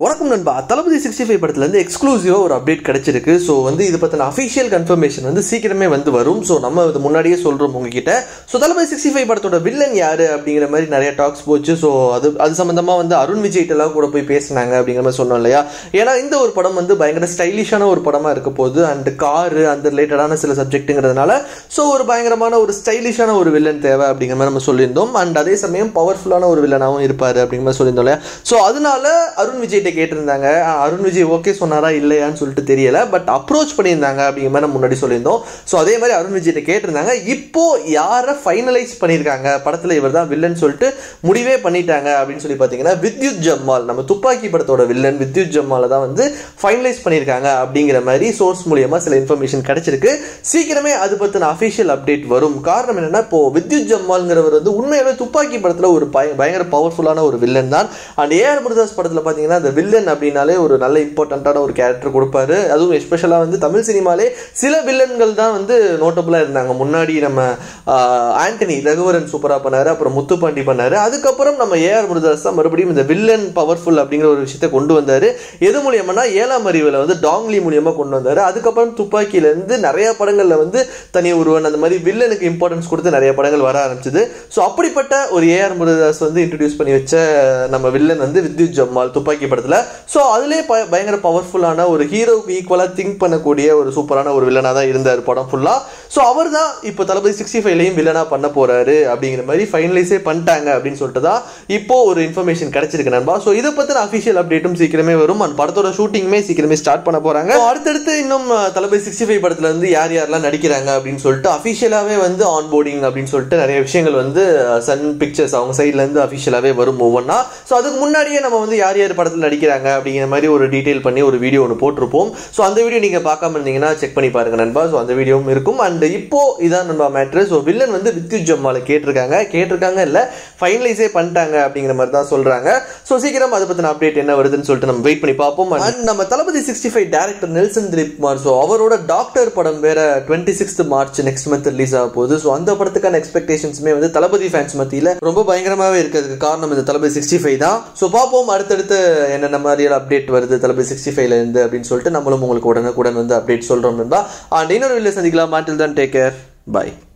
வணக்கம் நண்பா தளபதி sixty five படத்துலேருந்து எக்ஸ்க்ளூசிவாக ஒரு அப்டேட் கிடைச்சிருக்கு ஸோ வந்து இது பற்றின அஃபிஷியல் கன்ஃபர்மேஷன் வந்து சீக்கிரமே வந்து வரும் ஸோ நம்ம இது முன்னாடியே சொல்கிறோம் உங்ககிட்ட ஸோ தளபதி சிக்ஸ்டி ஃபைவ் படத்தோட வில்லன் யார் அப்படிங்கிற மாதிரி நிறைய டாக்ஸ் போச்சு ஸோ அது அது சம்மந்தமாக வந்து அருண் விஜய்ட்டெல்லாம் கூட போய் பேசினாங்க அப்படிங்கிற மாதிரி சொன்னோம் இல்லையா ஏன்னா இந்த ஒரு படம் வந்து பயங்கர ஸ்டைலிஷான ஒரு படமாக இருக்க போகுது அண்ட் காரு அந்த ரிலேட்டடான சில சப்ஜெக்ட்டுங்கிறதுனால ஸோ ஒரு பயங்கரமான ஒரு ஸ்டைலிஷான ஒரு வில்லன் தேவை அப்படிங்கிற மாதிரி நம்ம சொல்லியிருந்தோம் அண்ட் அதே சமயம் பவர்ஃபுல்லான ஒரு வில்லனாகவும் இருப்பார் அப்படிங்கிற மாதிரி சொல்லியிருந்தோம் இல்லையா ஸோ அதனால அருண் விஜய்கிட்ட கேட்டிருந்தாங்க ஆ, அருண் விஜய் ஓகே சொன்னாரா இல்லையான்னு சொல்லிட்டு தெரியல பட் அப்ரோச் பண்ணியிருந்தாங்க அப்படிங்கிற மாதிரி நம்ம முன்னாடி சொல்லியிருந்தோம் ஸோ அதே மாதிரி அருண் விஜய்கிட்ட கேட்டிருந்தாங்க இப்போ யாரை ஃபைனலைஸ் பண்ணியிருக்காங்க படத்தில் இவர் தான் வில்லன் சொல்லிட்டு முடிவே பண்ணிட்டாங்க அப்படின்னு சொல்லி பார்த்தீங்கன்னா வித்யுத் ஜம்மால் நம்ம துப்பாக்கி படத்தோட வில்லன் வித்யுத் ஜம்மாலை தான் வந்து ஃபைனலைஸ் பண்ணியிருக்காங்க அப்படிங்கிற மாதிரி சோர்ஸ் மூலியமா சில இன்ஃபர்மேஷன் கிடைச்சிருக்கு சீக்கிரமே அது பற்றின அஃபிஷியல் அப்டேட் வரும் காரணம் என்னன்னா இப்போ வித்யுத் ஜம்மால்ங்கிறவர் வந்து உண்மையாவே துப்பாக்கி படத்தில் ஒரு பய பயங்கர பவர்ஃபுல்லான ஒரு வில்லன் தான் அண்ட் ஏஆர் முருதாஸ் படத்தில் பார்த்தீங்கன்னா அந்த வில்லன் அப்படின்னாலே ஒரு நல்ல இம்பார்ட்டண்ட்டான ஒரு கேரக்டர் கொடுப்பாரு அதுவும் எஸ்பெஷலாக வந்து தமிழ் சினிமாலே சில வில்லன்கள் தான் வந்து நோட்டபுளாக இருந்தாங்க முன்னாடி நம்ம ஆஹ், ஆண்டனி ரகுவரன் சூப்பராக பண்ணாரு அப்புறம் முத்துப்பாண்டி பண்ணாரு அதுக்கப்புறம் நம்ம ஏஆர் முருதாஸ் தான் மறுபடியும் இந்த வில்லன் பவர்ஃபுல் அப்படிங்கிற ஒரு விஷயத்தை கொண்டு வந்தாரு எது மூலியமானா ஏழாம் அறிவில் வந்து டாங்லி மூலியமா கொண்டு வந்தாரு அதுக்கப்புறம் துப்பாக்கியிலேருந்து நிறைய படங்கள்ல வந்து தனி ஒருவன் அந்த மாதிரி வில்லனுக்கு இம்பார்ட்டன்ஸ் கொடுத்து நிறைய படங்கள் வர ஆரம்பிச்சது ஸோ அப்படிப்பட்ட ஒரு ஏஆர் முருகதாஸ் வந்து இன்ட்ரடியூஸ் பண்ணி வச்ச நம்ம வில்லன் வந்து வித்யுத் ஜம்மால் துப்பாக்கி படத்தில் ஸோ அதுலேயே ப பயங்கர பவர்ஃபுல்லான ஒரு ஹீரோவுக்கு ஈக்குவலாக திங்க் பண்ணக்கூடிய ஒரு சூப்பரான ஒரு வில்லனாக தான் இருந்தார் படம் ஃபுல்லாக ஸோ அவர் தான் இப்போ தளபதி சிக்ஸ்டி ஃபைவ்லையும் வில்லனாக பண்ண போறாரு அப்படிங்கிற மாதிரி ஃபைனலைஸே பண்ணிட்டாங்க அப்படின்னு சொல்லிட்டு தான் இப்போ ஒரு இன்ஃபர்மேஷன் கிடைச்சிருக்கு நண்பா ஸோ இதை பற்றின அஃபிஷியல் அப்டேட்டும் சீக்கிரமே வரும் அண்ட் படத்தோட ஷூட்டிங்குமே சீக்கிரமே ஸ்டார்ட் பண்ண போறாங்க So, அடுத்தடுத்து இன்னும் அஹ், தளபதி சிக்ஸ்டி ஃபைவ் படத்துல இருந்து யார் யாரெல்லாம் நடிக்கிறாங்க அப்படின்னு சொல்லிட்டு அஃபிஷியலாகவே வந்து ஆன் போர்டிங் அப்படின்னு சொல்லிட்டு நிறைய விஷயங்கள் வந்து சன் பிக்சர்ஸ் அவங்க சைட்ல இருந்து அஃபிஷியலாகவே வரும் ஒவ்வொன்றா ஸோ அதுக்கு முன்னாடியே நம்ம வந்து யார் யார் படத்தில் நடிக்கிறாங்க அப்படிங்கிற மாதிரி ஒரு டீட்டெயில் பண்ணி ஒரு வீடியோ ஒன்று போட்டிருப்போம் ஸோ அந்த வீடியோ நீங்கள் பார்க்காம இருந்தீங்கன்னா செக் பண்ணி பாருங்க நண்பா ஸோ அந்த வீடியோவும் இருக்கும் அண்ட் இப்போ இதான் நண்பா மேட்ரு ஸோ வில்லன் வந்து வித்யுத் ஜம்மால கேட்டிருக்காங்க கேட்டிருக்காங்க இல்லை ஃபைனலைஸே பண்ணிட்டாங்க அப்படிங்கிற மாதிரி தான் சொல்றாங்க ஸோ சீக்கிரம் அதை பற்றின அப்டேட் என்ன வருதுன்னு சொல்லிட்டு நம்ம வெயிட் பண்ணி பார்ப்போம் அண்ட் நம்ம Thalapathy sixty five director Nelson Dilip Kumar so அவரோட டாக்டர் படம் வேற twenty sixth March next month release ஆக போகுது ஸோ அந்த படத்துக்கான எக்ஸ்பெக்டேஷன்ஸுமே வந்து தளபதி ஃபேன்ஸ் மத்தியில் ரொம்ப பயங்கரமாகவே இருக்கிறதுக்கு காரணம் இந்த தளபதி சிக்ஸ்டி ஃபைவ் தான் ஸோ பார்ப்போம் அடுத்தடுத்து என்னென்ன மாதிரியான அப்டேட் வருது தளபதி சிக்ஸ்டி ஃபைவ்ல இருந்து அப்படின்னு சொல்லிட்டு நம்மளும் உங்களுக்கு உடனுக்குடன் வந்து அப்டேட் சொல்கிறோம் நண்பா அண்ட் இன்னொரு வீடியோ சந்திக்கலாம் மாட்டில் தான் டேக் கேர் பை